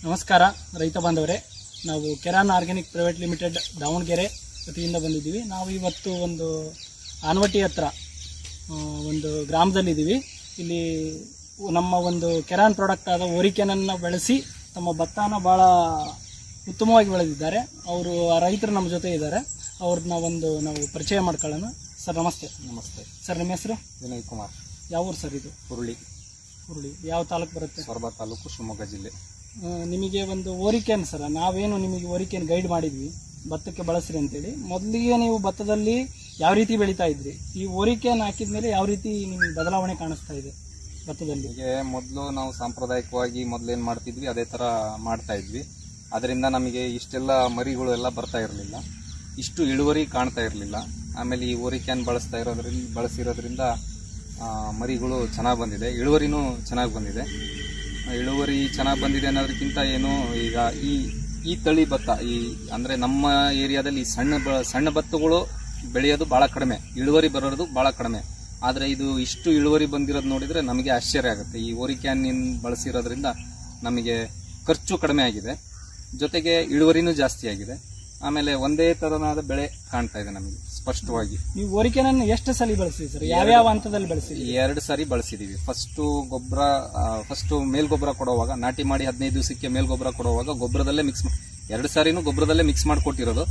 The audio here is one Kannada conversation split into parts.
ನಮಸ್ಕಾರ ರೈತ ಬಾಂಧವರೇ ನಾವು Keron organic private limited Davanagere ವತಿಯಿಂದ ಬಂದಿದ್ದೀವಿ ನಾವು ಇವತ್ತು ಒಂದು ಆನವಟ್ಟಿ ಹತ್ರ ಆ, ಒಂದು ಗ್ರಾಮದಲ್ಲಿದ್ದೀವಿ ಇಲ್ಲಿ ನಮ್ಮ ಒಂದು ಕೆರಾನ್ ಪ್ರಾಡಕ್ಟ್ ಆದ ಓರಿಕೆನನ್ನು ಬೆಳೆಸಿ ತಮ್ಮ ಭತ್ತನ ಭಾಳ ಉತ್ತಮವಾಗಿ ಬೆಳೆದಿದ್ದಾರೆ ಅವರು ಆ ರೈತರು ನಮ್ಮ ಜೊತೆ ಇದ್ದಾರೆ ಅವ್ರನ್ನ ಒಂದು ನಾವು ಪರಿಚಯ ಮಾಡ್ಕೊಳ್ಳೋಣ ಸರ್ ನಮಸ್ತೆ ನಮಸ್ತೆ ಸರ್ ನಿಮ್ಮ ಹೆಸರು ವಿನಯ್ ಕುಮಾರ್ ಯಾವ ಊರು ಸರ್ ಇದು ಹುರುಳಿ ಹುರುಳಿ ಯಾವ ತಾಲೂಕು ಬರುತ್ತೆ ಸೊರಬ ತಾಲೂಕು ಶಿವಮೊಗ್ಗ ಜಿಲ್ಲೆ ಆ, ನಿಮಗೆ ಒಂದು ಓರಿಕೆನ್ ಸರ ನಾವೇನು ನಿಮಗೆ ಓರಿಕೆನ್ ಗೈಡ್ ಮಾಡಿದ್ವಿ ಭತ್ತಕ್ಕೆ ಬಳಸ್ರಿ ಅಂತೇಳಿ ಮೊದಲಿಗೆ ನೀವು ಭತ್ತದಲ್ಲಿ ಯಾವ ರೀತಿ ಬೆಳೀತಾ ಇದ್ರಿ ಈ ಓರಿಕೆನ್ ಹಾಕಿದ ಮೇಲೆ ಯಾವ ರೀತಿ ನಿಮಗೆ ಬದಲಾವಣೆ ಕಾಣಿಸ್ತಾ ಇದೆ ಭತ್ತದಲ್ಲಿ ಹೀಗೆ ಮೊದಲು ನಾವು ಸಾಂಪ್ರದಾಯಿಕವಾಗಿ ಮೊದಲೇನು ಮಾಡ್ತಿದ್ವಿ ಅದೇ ಥರ ಮಾಡ್ತಾ ಇದ್ವಿ ಅದರಿಂದ ನಮಗೆ ಇಷ್ಟೆಲ್ಲ ಮರಿಗಳು ಎಲ್ಲ ಬರ್ತಾ ಇರಲಿಲ್ಲ ಇಷ್ಟು ಇಳುವರಿ ಕಾಣ್ತಾ ಇರಲಿಲ್ಲ ಆಮೇಲೆ ಈ ಓರಿಕ್ಯಾನ್ ಬಳಸ್ತಾ ಇರೋದ್ರಿಂದ ಬಳಸಿರೋದ್ರಿಂದ ಆ, ಮರಿಗಳು ಚೆನ್ನಾಗಿ ಬಂದಿದೆ ಇಳುವರಿನೂ ಚೆನ್ನಾಗಿ ಬಂದಿದೆ ಆ, ಇಳುವರಿ ಚೆನ್ನಾಗಿ ಬಂದಿದೆ ಅನ್ನೋದಕ್ಕಿಂತ ಏನು ಈಗ ಈ ಈ ತಳಿ ಭತ್ತ ಈ ಅಂದ್ರೆ ನಮ್ಮ ಏರಿಯಾದಲ್ಲಿ ಈ ಸಣ್ಣ ಬ ಸಣ್ಣ ಭತ್ತಗಳು ಬೆಳೆಯೋದು ಬಹಳ ಕಡಿಮೆ ಇಳುವರಿ ಬರೋದು ಬಹಳ ಕಡಿಮೆ ಆದ್ರೆ ಇದು ಇಷ್ಟು ಇಳುವರಿ ಬಂದಿರೋದು ನೋಡಿದ್ರೆ ನಮಗೆ ಆಶ್ಚರ್ಯ ಆಗುತ್ತೆ ಈ ಓರಿಕ್ಯಾನ್ ಬಳಸಿರೋದ್ರಿಂದ ನಮಗೆ ಖರ್ಚು ಕಡಿಮೆ ಆಗಿದೆ ಜೊತೆಗೆ ಇಳುವರಿನೂ ಜಾಸ್ತಿ ಆಗಿದೆ ಆಮೇಲೆ ಒಂದೇ ತರನಾದ ಬೆಳೆ ಕಾಣ್ತಾ ಇದೆ ನಮಗೆ ಸ್ಪಷ್ಟವಾಗಿ ನೀವು ಓರಿಕೆನನ್ನು ಎಷ್ಟು ಸಲ ಬಳಸಿದ್ರಿ ಸರ್ ಯಾವ್ಯಾವ ಹಂತದಲ್ಲಿ ಬಳಸಿದ್ರಿ ಎರಡು ಸಾರಿ ಬಳಸಿದೀವಿ ಫಸ್ಟ್ ಗೊಬ್ಬರ ಫಸ್ಟ್ ಮೇಲ್ ಗೊಬ್ಬರ ಕೊಡುವಾಗ ನಾಟಿ ಮಾಡಿ ಹದಿನೈದು ದಿವಸಕ್ಕೆ ಮೇಲ್ ಗೊಬ್ಬರ ಕೊಡುವಾಗ ಗೊಬ್ಬರದಲ್ಲೇ ಮಿಕ್ಸ್ ಎರಡು ಸಾರಿನೂ ಗೊಬ್ಬರದಲ್ಲೇ ಮಿಕ್ಸ್ ಮಾಡಿ ಕೊಟ್ಟಿರೋದು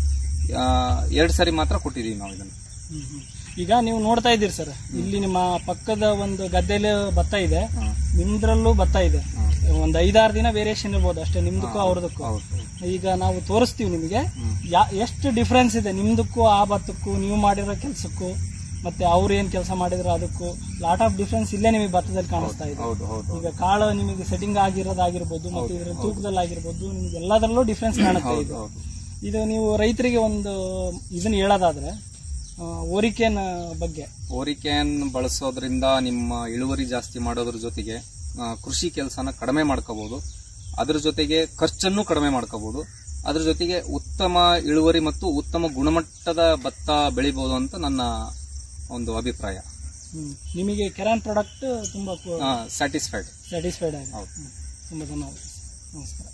ಎರಡು ಸಾರಿ ಮಾತ್ರ ಕೊಟ್ಟಿದೀವಿ ನಾವು ಇದನ್ನು ಹ್ಮ್, ಹ್ಮ್. ಈಗ ನೀವು ನೋಡ್ತಾ ಇದ್ದೀರಿ ಸರ್ ಇಲ್ಲಿ ನಿಮ್ಮ ಪಕ್ಕದ ಒಂದು ಗದ್ದೆಯಲ್ಲಿ ಭತ್ತ ಇದೆ ನಿಮ್ದ್ರಲ್ಲೂ ಭತ್ತ ಇದೆ ಒಂದು ಐದಾರು ದಿನ ವೇರಿಯೇಷನ್ ಇರ್ಬೋದು ಅಷ್ಟೇ ನಿಮ್ದಕ್ಕೂ ಅವ್ರದಕ್ಕೂ ಹೌದು ಈಗ ನಾವು ತೋರಿಸ್ತೀವಿ ನಿಮಗೆ ಯಾ ಎಷ್ಟು ಡಿಫ್ರೆನ್ಸ್ ಇದೆ ನಿಮ್ದಕ್ಕೂ ಆ ಭತ್ತಕ್ಕೂ ನೀವು ಮಾಡಿರೋ ಕೆಲಸಕ್ಕೂ ಮತ್ತೆ ಅವ್ರು ಏನ್ ಕೆಲಸ ಮಾಡಿದ್ರು ಅದಕ್ಕೂ ಲಾಟ್ ಆಫ್ ಡಿಫ್ರೆನ್ಸ್ ಇಲ್ಲೇ ನಿಮಗೆ ಭತ್ತದಲ್ಲಿ ಕಾಣಿಸ್ತಾ ಇದೆ ಹೌದು ಹೌದು ಈಗ ಕಾಳು ನಿಮಗೆ ಸೆಟ್ಟಿಂಗ್ ಆಗಿರೋದಾಗಿರ್ಬೋದು ಮತ್ತೆ ಇದ್ರ ತೂಕದಲ್ಲಿ ಆಗಿರ್ಬೋದು ನಿಮ್ಗೆ ಎಲ್ಲದರಲ್ಲೂ ಡಿಫ್ರೆನ್ಸ್ ಕಾಣುತ್ತೆ ಇದು ಹೌದು ಇದು ನೀವು ರೈತರಿಗೆ ಒಂದು ಇದನ್ನ ಹೇಳೋದಾದ್ರೆ ಆ, ಓರಿಕೆನ್ ಬಗ್ಗೆ ಓರಿಕ್ಯಾನ್ ಬಳಸೋದ್ರಿಂದ ನಿಮ್ಮ ಇಳುವರಿ ಜಾಸ್ತಿ ಮಾಡೋದ್ರ ಜೊತೆಗೆ ಆ, ಕೃಷಿ ಕೆಲಸನ ಕಡಿಮೆ ಮಾಡ್ಕೋಬಹುದು ಅದ್ರ ಜೊತೆಗೆ ಖರ್ಚನ್ನು ಕಡಿಮೆ ಮಾಡ್ಕೋಬಹುದು ಅದ್ರ ಜೊತೆಗೆ ಉತ್ತಮ ಇಳುವರಿ ಮತ್ತು ಉತ್ತಮ ಗುಣಮಟ್ಟದ ಭತ್ತ ಬೆಳಿಬಹುದು ಅಂತ ನನ್ನ ಒಂದು ಅಭಿಪ್ರಾಯ ಹ್ಮ್. ನಿಮಗೆ ಕೆರಾನ್ ಪ್ರಾಡಕ್ಟ್ ತುಂಬಾ ಸ್ಯಾಟಿಸ್ಫೈಡ್ ಸ್ಯಾಟಿಸ್ಫೈಡ್ ಆಗಿದೆ ಹೌದು ಹ್ಮ್. ತುಂಬಾ ಧನ್ಯವಾದ ನಮಸ್ಕಾರ